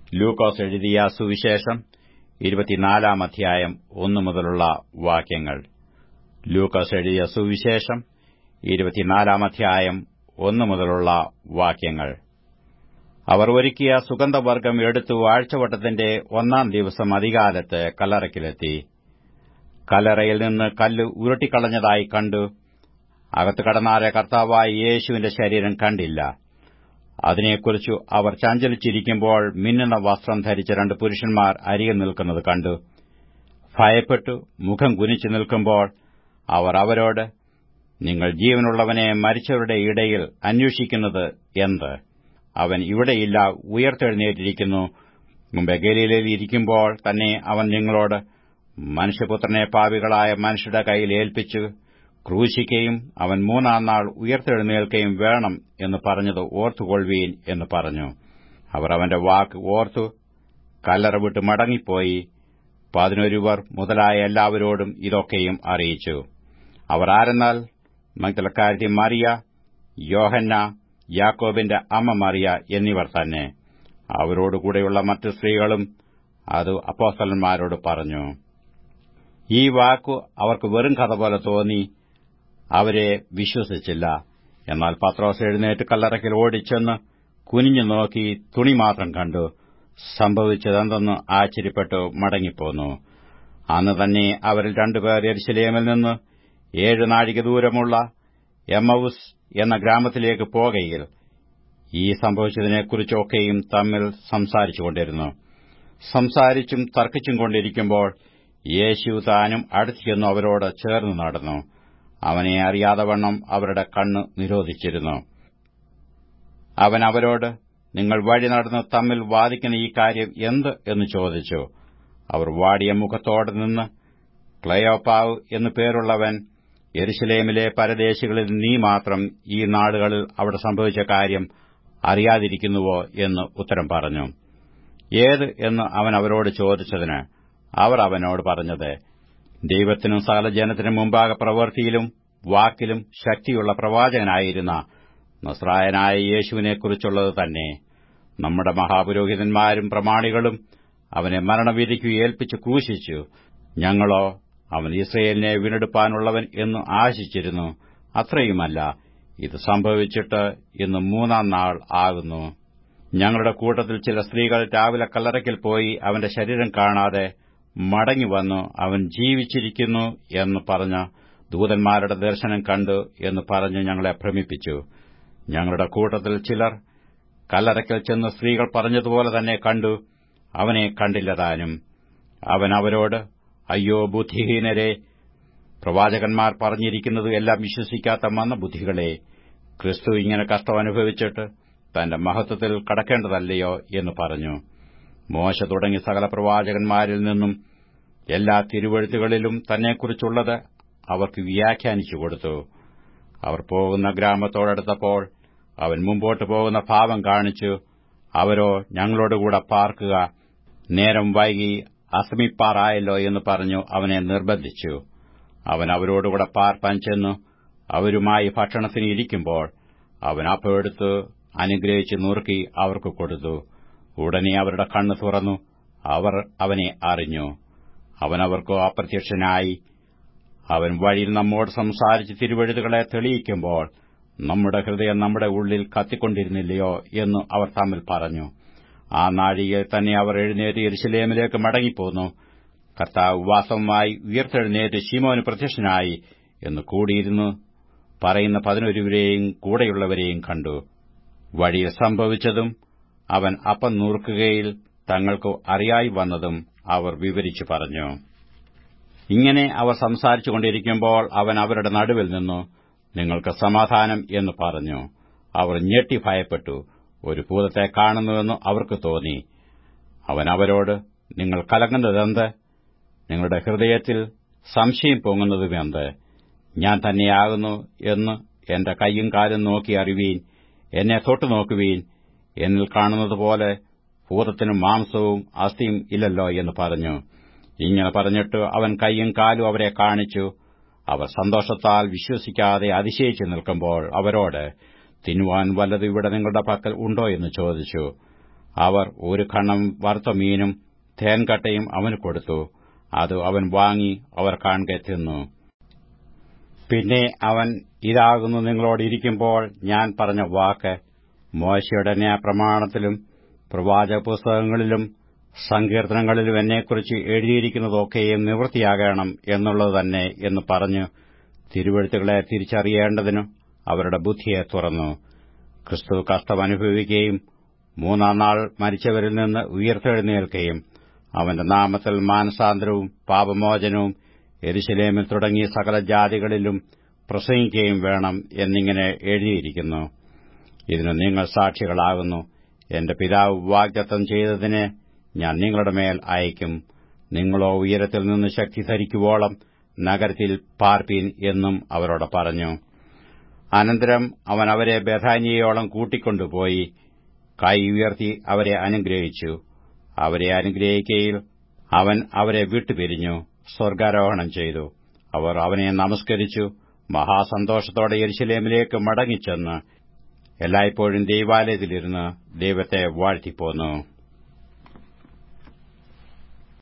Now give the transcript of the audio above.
ലൂക്കോസ് എഴുതിയ സുവിശേഷം ഇരുപത്തിനാലാം അധ്യായം ഒന്നു മുതലുള്ള വാക്യങ്ങൾ ലൂക്കോസ് എഴുതിയ സുവിശേഷം ഇരുപത്തിനാലാം അധ്യായം ഒന്നു മുതലുള്ള വാക്യങ്ങൾ അവർ ഒരുക്കിയ സുഗന്ധവർഗം എടുത്തു ആഴ്ചവട്ടത്തിന്റെ ഒന്നാം ദിവസം അധികാലത്ത് കല്ലറയ്ക്കിലെത്തി കല്ലറയിൽ നിന്ന് കല്ല് ഉരുട്ടിക്കളഞ്ഞതായി കണ്ടു അകത്ത് കടന്നാറെ കർത്താവായ യേശുവിന്റെ ശരീരം കണ്ടില്ല അതിനെക്കുറിച്ചു അവർ ചഞ്ചലിച്ചിരിക്കുമ്പോൾ മിന്നുന്ന വസ്ത്രം ധരിച്ച രണ്ട് പുരുഷന്മാർ അരികെ നിൽക്കുന്നത് കണ്ടു ഭയപ്പെട്ടു മുഖം കുനിച്ചു നിൽക്കുമ്പോൾ അവർ അവരോട് നിങ്ങൾ ജീവനുള്ളവനെ മരിച്ചവരുടെ ഇടയിൽ അന്വേഷിക്കുന്നത് എന്ത് അവൻ ഇവിടെയില്ല ഉയർത്തെഴുന്നേറ്റിരിക്കുന്നു മുമ്പ് ഗലീലയിൽ ഇരിക്കുമ്പോൾ തന്നെ അവൻ നിങ്ങളോട് മനുഷ്യപുത്രനെ പാവികളായ മനുഷ്യരുടെ കയ്യിൽ ഏൽപ്പിച്ചു ക്രൂശിക്കുകയും അവൻ മൂന്നാം നാൾ ഉയർത്തെഴുന്നേൽക്കുകയും വേണം എന്ന് പറഞ്ഞത് ഓർത്തുകൊള്ളുവീൻ എന്ന് പറഞ്ഞു അവർ അവന്റെ വാക്ക് ഓർത്തു കല്ലറ വിട്ട് മടങ്ങിപ്പോയി പതിനൊരുവർ മുതലായ എല്ലാവരോടും ഇതൊക്കെയും അറിയിച്ചു അവർ ആരെന്നാൽ മംഗലക്കാരത്തി മറിയ യോഹന്ന യാക്കോബിന്റെ അമ്മ മറിയ എന്നിവർ തന്നെ അവരോടുകൂടെയുള്ള മറ്റു സ്ത്രീകളും അത് അപ്പോസ്തലന്മാരോട് പറഞ്ഞു ഈ വാക്കു അവർക്ക് വെറും കഥ പോലെ തോന്നി അവരെ വിശ്വസിച്ചില്ല എന്നാൽ പത്രോസ് എഴുന്നേറ്റ് കല്ലറയ്ക്കൽ ഓടിച്ചെന്ന് കുനിഞ്ഞു നോക്കി തുണി മാത്രം കണ്ടു സംഭവിച്ചതെന്തെന്ന് ആശ്ചര്യപ്പെട്ടു മടങ്ങിപ്പോന്നു അന്ന് തന്നെ അവരിൽ രണ്ടുപേർ എരിശിലേമിൽ നിന്ന് ഏഴ് നാഴിക ദൂരമുള്ള എമ്മൌസ് എന്ന ഗ്രാമത്തിലേക്ക് പോകയിൽ ഈ സംഭവിച്ചതിനെക്കുറിച്ചൊക്കെയും തമ്മിൽ സംസാരിച്ചുകൊണ്ടിരുന്നു സംസാരിച്ചും തർക്കിച്ചും കൊണ്ടിരിക്കുമ്പോൾ യേശു താനും അടുത്തു ചെന്നു അവരോട് ചേർന്ന് നടന്നു അവനെ അറിയാതെ വണ്ണം അവരുടെ കണ്ണ് നിരോധിച്ചിരുന്നു അവൻ അവരോട് നിങ്ങൾ വഴി നടന്ന് തമ്മിൽ വാദിക്കുന്ന ഈ കാര്യം എന്ത് എന്ന് ചോദിച്ചു അവർ വാടിയ മുഖത്തോടെ നിന്ന് ക്ലയോപ്പാവ് എന്നു പേരുള്ളവൻ യെരുശലേമിലെ പരദേശികളിൽ നീ മാത്രം ഈ നാടുകളിൽ അവിടെ സംഭവിച്ച കാര്യം അറിയാതിരിക്കുന്നുവോ എന്ന് ഉത്തരം പറഞ്ഞു ഏത് എന്ന് അവൻ അവരോട് ചോദിച്ചതിന് അവർ അവനോട് പറഞ്ഞത് ദൈവത്തിനും സകല ജനത്തിനും മുമ്പാകെ പ്രവൃത്തിയിലും വാക്കിലും ശക്തിയുള്ള പ്രവാചകനായിരുന്ന നസ്രായനായ യേശുവിനെക്കുറിച്ചുള്ളത് തന്നെ നമ്മുടെ മഹാപുരോഹിതന്മാരും പ്രമാണികളും അവനെ മരണവിധിക്കു ഏൽപ്പിച്ച് ക്രൂശിച്ചു ഞങ്ങളോ അവൻ ഇസ്രയേലിനെ വീണ്ടെടുപ്പാനുള്ളവൻ എന്ന് ആശിച്ചിരുന്നു അത്രയുമല്ല ഇത് സംഭവിച്ചിട്ട് ഇന്ന് മൂന്നാം നാൾ ആകുന്നു ഞങ്ങളുടെ കൂട്ടത്തിൽ ചില സ്ത്രീകൾ രാവിലെ കല്ലറയ്ക്കൽ പോയി അവന്റെ ശരീരം കാണാതെ മടങ്ങിവന്നു അവൻ ജീവിച്ചിരിക്കുന്നു എന്ന് പറഞ്ഞ് ദൂതന്മാരുടെ ദർശനം കണ്ടു എന്ന് പറഞ്ഞ് ഞങ്ങളെ ഭ്രമിപ്പിച്ചു ഞങ്ങളുടെ കൂട്ടത്തിൽ ചിലർ കല്ലറയ്ക്കൽ ചെന്ന് സ്ത്രീകൾ പറഞ്ഞതുപോലെ തന്നെ കണ്ടു അവനെ കണ്ടില്ലതാനും അവൻ അവരോട് അയ്യോ ബുദ്ധിഹീനരെ പ്രവാചകന്മാർ പറഞ്ഞിരിക്കുന്നത് എല്ലാം വിശ്വസിക്കാത്ത മന്ദബുദ്ധികളെ ക്രിസ്തു ഇങ്ങനെ കഷ്ടം അനുഭവിച്ചിട്ട് തന്റെ മഹത്വത്തിൽ കടക്കേണ്ടതല്ലയോ എന്ന് പറഞ്ഞു മോശ തുടങ്ങി സകല പ്രവാചകന്മാരിൽ നിന്നും എല്ലാ തിരുവഴുത്തുകളിലും തന്നെക്കുറിച്ചുള്ളത് അവർക്ക് വ്യാഖ്യാനിച്ചു കൊടുത്തു അവർ പോകുന്ന ഗ്രാമത്തോടടുത്തപ്പോൾ അവൻ മുമ്പോട്ട് പോകുന്ന ഭാവം കാണിച്ചു അവരോ ഞങ്ങളോടുകൂടെ പാർക്കുക നേരം വൈകി അസമിപ്പാറായല്ലോ എന്ന് പറഞ്ഞു അവനെ നിർബന്ധിച്ചു അവൻ അവരോടുകൂടെ പാർപ്പാൻ ചെന്നു അവരുമായി ഭക്ഷണത്തിന് ഇരിക്കുമ്പോൾ അവൻ അപ്പമെടുത്ത് അനുഗ്രഹിച്ച് നുറുക്കി അവർക്ക് കൊടുത്തു ഉടനെ അവരുടെ കണ്ണ് തുറന്നു അവർ അവനെ അറിഞ്ഞു അവൻ അവർക്ക് അപ്രത്യക്ഷനായി അവൻ വഴിയിൽ നമ്മോട് സംസാരിച്ച് തിരുവഴുതുകളെ തെളിയിക്കുമ്പോൾ നമ്മുടെ ഹൃദയം നമ്മുടെ ഉള്ളിൽ കത്തിക്കൊണ്ടിരുന്നില്ലയോ എന്ന് അവർ തമ്മിൽ പറഞ്ഞു ആ നാഴികയിൽ തന്നെ അവർ എഴുന്നേറ്റ് യെരുശലേമിലേക്ക് മടങ്ങിപ്പോന്നു കർത്താവ് വാസവുമായി ഉയർത്തെഴുന്നേറ്റ് ശിമോന് പ്രത്യക്ഷനായി എന്ന് കൂടിയിരുന്നു പറയുന്ന പതിനൊരുവരെയും കൂടെയുള്ളവരെയും കണ്ടു വഴിയിൽ സംഭവിച്ചതും അവൻ അപ്പം നൂർക്കുകയിൽ തങ്ങൾക്ക് അറിയായി വന്നതും അവർ വിവരിച്ചു പറഞ്ഞു ഇങ്ങനെ അവർ സംസാരിച്ചുകൊണ്ടിരിക്കുമ്പോൾ അവൻ അവരുടെ നടുവിൽ നിന്നു നിങ്ങൾക്ക് സമാധാനം എന്ന് പറഞ്ഞു അവർ ഞെട്ടി ഭയപ്പെട്ടു ഒരു ഭൂതത്തെ കാണുന്നുവെന്ന് അവർക്ക് തോന്നി അവൻ അവരോട് നിങ്ങൾ കലങ്ങുന്നതെന്ത് നിങ്ങളുടെ ഹൃദയത്തിൽ സംശയം പൊങ്ങുന്നതുമെന്ത് ഞാൻ തന്നെയാകുന്നു എന്ന് എന്റെ കൈയും കാലും നോക്കി അറിവീൻ എന്നെ തൊട്ടു നോക്കുവീൻ എന്നിൽ കാണുന്നതുപോലെ ഭൂതത്തിനും മാംസവും അസ്ഥിയും ഇല്ലല്ലോ എന്ന് പറഞ്ഞു ഇങ്ങനെ പറഞ്ഞിട്ട് അവൻ കൈയും കാലും അവരെ കാണിച്ചു അവർ സന്തോഷത്താൽ വിശ്വസിക്കാതെ അതിശയിച്ചു നിൽക്കുമ്പോൾ അവരോട് തിന്നുവാൻ വല്ലത് ഇവിടെ നിങ്ങളുടെ പക്കൽ ഉണ്ടോ എന്ന് ചോദിച്ചു അവർ ഒരു ഖണ്ണം വറുത്ത മീനും തേൻകട്ടയും അവന് കൊടുത്തു അത് അവൻ വാങ്ങി അവർ കാൺകെ തിന്നു പിന്നെ അവൻ ഇതാകുന്നു നിങ്ങളോട് ഇരിക്കുമ്പോൾ ഞാൻ പറഞ്ഞ വാക്ക് മോശയുടെ ന്യായപ്രമാണത്തിലും പ്രവാചക പുസ്തകങ്ങളിലും സങ്കീർത്തനങ്ങളിലും എന്നെക്കുറിച്ച് എഴുതിയിരിക്കുന്നതൊക്കെയും നിവൃത്തിയാകണം എന്നുള്ളത് തന്നെ എന്ന് പറഞ്ഞു തിരുവഴുത്തുകളെ തിരിച്ചറിയേണ്ടതിനു അവരുടെ ബുദ്ധിയെ തുറന്നു ക്രിസ്തു കഷ്ടമനുഭവിക്കുകയും മൂന്നാം നാൾ മരിച്ചവരിൽ നിന്ന് ഉയർത്തെഴുന്നേൽക്കുകയും അവന്റെ നാമത്തിൽ മാനസാന്തരവും പാപമോചനവും എരിശിലേമിൽ തുടങ്ങിയ സകല ജാതികളിലും പ്രസംഗിക്കുകയും വേണം എന്നിങ്ങനെ എഴുതിയിരിക്കുന്നു ഇതിന് നിങ്ങൾ സാക്ഷികളാകുന്നു എന്റെ പിതാവ് വാഗ്ദത്തം ചെയ്തതിനെ ഞാൻ നിങ്ങളുടെ മേൽ അയക്കും നിങ്ങളോ ഉയരത്തിൽ നിന്ന് ശക്തി ധരിക്കുവോളം നഗരത്തിൽ പാർപ്പീൻ എന്നും അവരോട് പറഞ്ഞു അനന്തരം അവൻ അവരെ ബഥാനിയയോളം കൂട്ടിക്കൊണ്ടുപോയി കൈ ഉയർത്തി അവരെ അനുഗ്രഹിച്ചു അവരെ അനുഗ്രഹിക്കയിൽ അവൻ അവരെ വിട്ടുപിരിഞ്ഞു സ്വർഗാരോഹണം ചെയ്തു അവർ അവനെ നമസ്കരിച്ചു മഹാസന്തോഷത്തോടെ യെരുശലേമിലേക്ക് മടങ്ങിച്ചെന്ന് എല്ലായ്പ്പോഴും ദൈവാലയത്തിലിരുന്ന് ദൈവത്തെ വാഴ്ത്തിപ്പോന്നു